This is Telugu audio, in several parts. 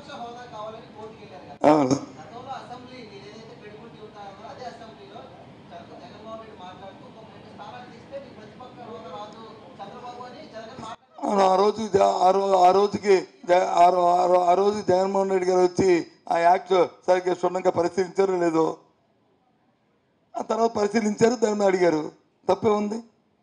ప్రతిపక్ష హోదా కావాలని కోర్టుకి వెళ్ళారు కదా అవును గతంలో అసెంబ్లీ మీరు ఏదైతే క్రెడిబిలిటీ ఉన్నారో అదే అసెంబ్లీలో చంద్ర- జగన్మోహన్ రెడ్డి మాట్లాడుతూ ఒక రెండు స్థానాలు తీస్తే మీకు ప్రతిపక్ష హోదా రాదు చంద్రబాబు అని జగన్ మాట్లాడుతూ అవును, ఆ రోజు జ- ఆ రో- ఆ రోజుకి జ- ఆ రో- ఆ రో- ఆ రోజు జగన్మోహన్ రెడ్డి గారు వచ్చి ఆ యాక్ట్ సరిగ్గా క్షుణ్ణంగా పరిశీలించారో లేదో ఆ తర్వాత పరిశీలించారు దాని మీద అడిగారు తప్పే ఉంది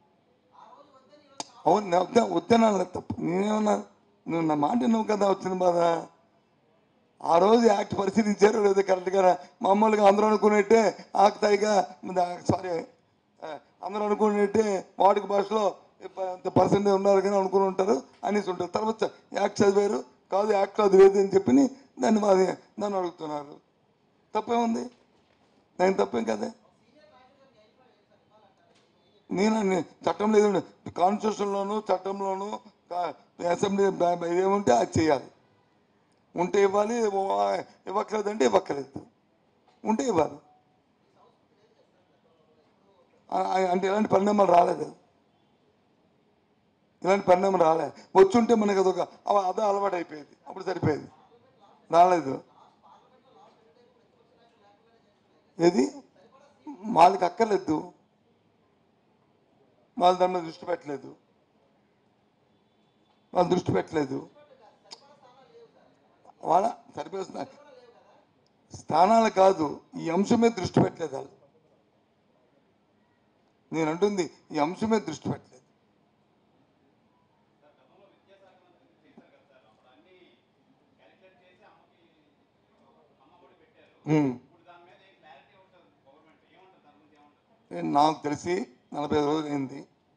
అవును నేను వద్దా వద్దన్నా తప్పు నేనేమన్నా నువ్వు నా మాట నువ్వు కదా వచ్చిన బాధ ఆ రోజు యాక్ట్ పరిశీలించారు లేదా కరెక్ట్గా మామూలుగా అందరూ అనుకున్నట్టే ఆకుతాయిగా సారీ అందరూ అనుకున్నట్టే వాడుక భాషలో ఇంత పర్సెంటేజ్ ఉన్నారు కానీ అనుకుని ఉంటారు అనేసి ఉంటారు తర్వాత యాక్ట్ చదివారు కాదు యాక్ట్ అది లేదు అని చెప్పి దాన్ని మాది దాన్ని అడుగుతున్నారు తప్పేముంది నేను తప్పేం కదా నేను అన్ని- చట్టం లేదు కాన్స్టిట్యూషన్లోను చట్టంలోను కా- అసెంబ్లీ బ- బ- ఏముంటే అది చేయాలి ఉంటే ఇవ్వాలి ఇవ్వ- ఇవ్వక్కర్లేదంటే ఇవ్వక్కర్లేదు ఉంటే ఇవ్వాలి ఆ- ఆ- అంటే ఇలాంటి పరిణామాలు రాలేదు ఇలాంటి పరిణామం రాలే వచ్చి ఉంటే మనకి అదొక అవ- అదే అలవాటు అయిపోయేది అప్పుడు సరిపోయేది రాలేదు ఏది వాళ్ళకి అక్కర్లేదు వాళ్ళు దాని మీద దృష్టి పెట్టలేదు వాళ్ళు దృష్టి పెట్టలేదు వాళ్ళ సరిపోతున్నా స్థానాలు కాదు ఈ అంశం మీద దృష్టి పెట్టలేదు వాళ్ళు నేను అంటుంది ఈ అంశం మీద దృష్టి పెట్టలేదు ఉమ్. నేను నాకు తెలిసి నలభై ఐదు రోజులు అయింది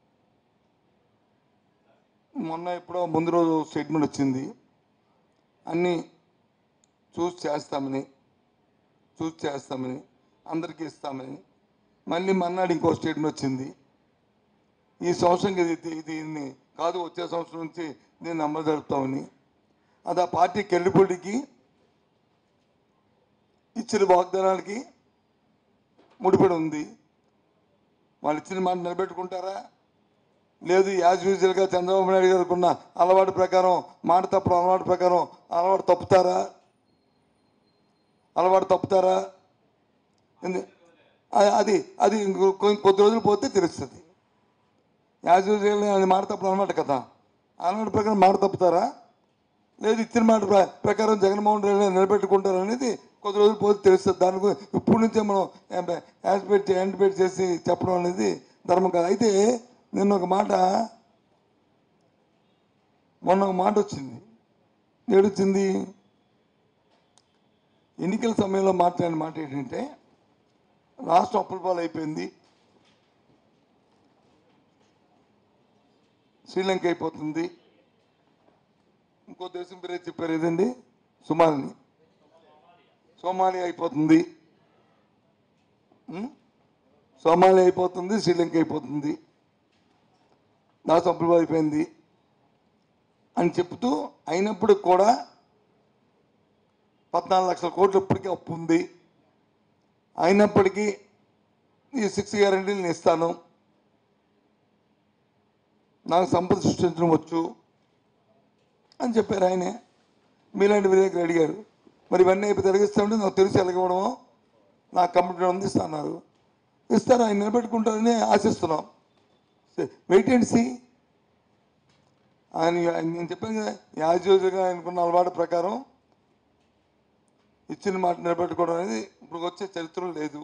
మొన్న ఎప్పుడో ముందు రోజు స్టేట్మెంట్ వచ్చింది అన్నీ చూసి చేస్తామని చూసి చేస్తామని అందరికీ ఇస్తామని మళ్ళీ మన్నాడు ఇంకో స్టేట్మెంట్ వచ్చింది ఈ సంవత్సరం ఇది ఇది- దీన్ని కాదు వచ్చే సంవత్సరం నుంచి దీన్ని అమలు జరుపుతామని అది ఆ పార్టీ కెళ్ళిపోటీకి ఇచ్చిన వాగ్దానాలకి ముడిపడి ఉంది వాళ్ళు ఇచ్చిన మాట నిలబెట్టుకుంటారా లేదు యాజ్ యూజువల్గా చంద్రబాబు నాయుడు గారికి ఉన్న అలవాటు ప్రకారం మాట తప్పడం అలవాటు ప్రకారం అలవాటు తప్పుతారా అలవాటు తప్పుతారా ఎందు- అ- అది అది ఇంకో కొ- కొద్ది రోజులు పోతే తెలుస్తుంది యాజ్ యూజువల్ అది మాట తప్పడం అనమాట కదా అలవాటు ప్రకారం మాట తప్పుతారా లేదు ఇచ్చిన మాట ప్ర- ప్రకారం జగన్మోహన్ రెడ్డి నిలబెట్టుకుంటారు అనేది కొద్ది రోజులు పోతే తెలుస్తుంది దాని గురించి ఇప్పుడు నుంచే మనం యాంటిపేట్ యాంటిపేట్ చేసి చెప్పడం అనేది ధర్మం కాదు అయితే నిన్న ఒక మాట మొన్న ఒక మాట వచ్చింది ఏడొచ్చింది ఎన్నికల సమయంలో మాట్లాడిన మాట ఏంటంటే రాష్ట్రం అప్పుల పాలు అయిపోయింది శ్రీలంక అయిపోతుంది ఇంకో దేశం పేరే చెప్పారు ఏదండి సుమాలిని సోమాలి అయిపోతుంది ఉం? సోమాలి అయిపోతుంది శ్రీలంక అయిపోతుంది నా సభ్యులు అయిపోయింది అని చెప్తూ అయినప్పుడు కూడా పద్నాలుగు లక్షల కోట్లు ఇప్పటికీ అప్పు ఉంది అయినప్పటికీ ఈ సిక్స్ గ్యారంటీలు నేను ఇస్తాను నాకు సంపద సృష్టించడం వచ్చు అని చెప్పారు ఆయనే మీలాంటి విలేకరు అడిగారు మరి ఇవన్నీ అయిపోయి తిరిగిస్తామంటే నాకు తెలిసి ఎలగవడమో నాకు కంప్యూటర్ ఉంది ఇస్తున్నారు ఇస్తారు ఆయన నిలబెట్టుకుంటారని ఆశిస్తున్నాం వెయిట్ అండ్ సి ఆయన ఆయన నేను చెప్పాను కదా యాజ్యూజుగా ఆయనకున్న అలవాటు ప్రకారం ఇచ్చిన మాట నిలబెట్టుకోవడం అనేది ఇప్పుడు వచ్చే చరిత్రలో లేదు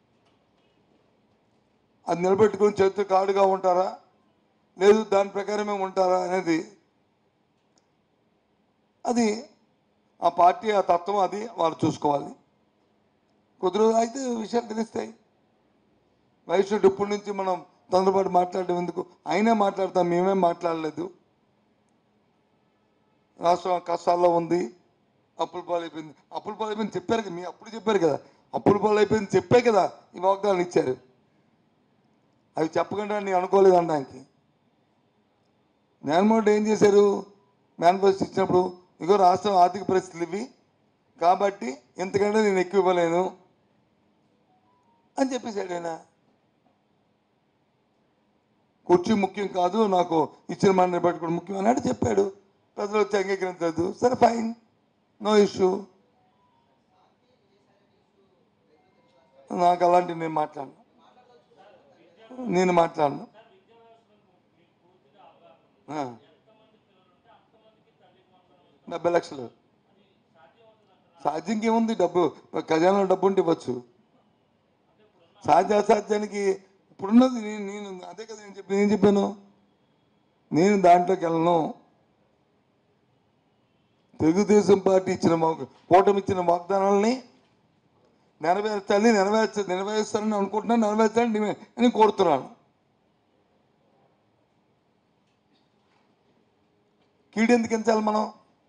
అది నిలబెట్టుకుని చరిత్ర కాడుగా ఉంటారా లేదు దాని ప్రకారమే ఉంటారా అనేది అది ఆ పార్టీ ఆ తత్వం అది వాళ్ళు చూసుకోవాలి కొద్ది రోజులు అయితే విషయాలు తెలుస్తాయి వయసు ఇప్పటి నుంచి మనం తొందరపాటు మాట్లాడడం ఎందుకు అయినా మాట్లాడతాం మేమేం మాట్లాడలేదు రాష్ట్రం కష్టాల్లో ఉంది అప్పుల పాలు అయిపోయింది అప్పుల పాలు అయిపోయింది చెప్పారు కదా మీ అప్పుడు చెప్పారు కదా అప్పుల పాలు అయిపోయింది చెప్పే కదా ఈ వాగ్దానాలు ఇచ్చారు అవి చెప్పకుండా నేను అనుకోలేదు అనడానికి జగన్మోహన్ రెడ్డి ఏం చేశారు మేనిఫెస్టో ఇచ్చినప్పుడు ఇగో రాష్ట్రం ఆర్థిక పరిస్థితులు ఇవి కాబట్టి ఎంతకంటే నేను ఎక్కువ ఇవ్వలేను అని చెప్పేశాడు ఆయన కుర్చీ ముఖ్యం కాదు నాకు ఇచ్చిన మాట నిలబెట్టుకోవడం ముఖ్యం అన్నాడు చెప్పాడు ప్రజలు వచ్చి అంగీకరించలేదు సరే ఫైన్ నో ఇష్యూ నాకు అలాంటి నేను మాట్లాడను నేను మాట్లాడను ఆ. డెబ్బై లక్షలు సాధ్యంకి ఏముంది డబ్బు ఖజానాలో డబ్బు ఉంటే ఇవ్వచ్చు సాధ్య అసాధ్యానికి ఇప్పుడున్నది నేను నేను అదే కదా నేను చెప్పి నేను చెప్పాను నేను దాంట్లోకి వెళ్ళను తెలుగుదేశం పార్టీ ఇచ్చిన వాగ్- కూటమి ఇచ్చిన వాగ్దానాలని నెరవేర్చాలి నెరవేర్చ నెరవేరుస్తారని అనుకుంటున్నాను నెరవేర్చాలని డిమే- అని కోరుతున్నాను కీడు ఎందుకు ఎంచాలి మనం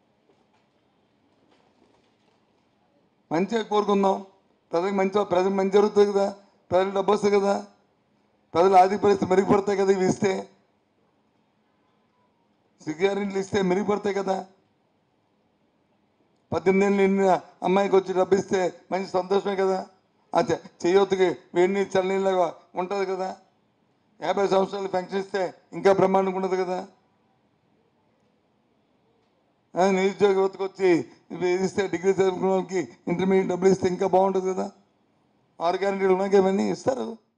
మంచిగా కోరుకుందాం ప్రజలకు మంచి ప్రజలకు మంచి జరుగుతుంది కదా ప్రజలకు డబ్బు వస్తుంది కదా ప్రజలు ఆర్థిక పరిస్థితి మెరుగుపడతాయి కదా ఇవి ఇస్తే సిగ్గారింట్లు ఇస్తే మెరుగుపడతాయి కదా పద్దెనిమిది ఏళ్ళు నిండిన అమ్మాయికి వచ్చి డబ్బు ఇస్తే మంచి సంతోషమే కదా అచ్చా చెయ్యొత్తుకి వేడి నీళ్ళు చల్లనీళ్ళగా ఉంటుంది కదా యాభై సంవత్సరాలు పెన్షన్ ఇస్తే ఇంకా బ్రహ్మాండంగా ఉండదు కదా ఆ, నిరుద్యోగ యువతకు వచ్చి ఇవి ఇస్తే డిగ్రీ చదువుకున్న వాళ్ళకి ఇంటర్మీడియట్ డబ్బులు ఇస్తే ఇంకా బాగుంటుంది కదా ఆరు గ్యారెంటీలు ఉన్నాయి ఇవన్నీ ఇస్తారు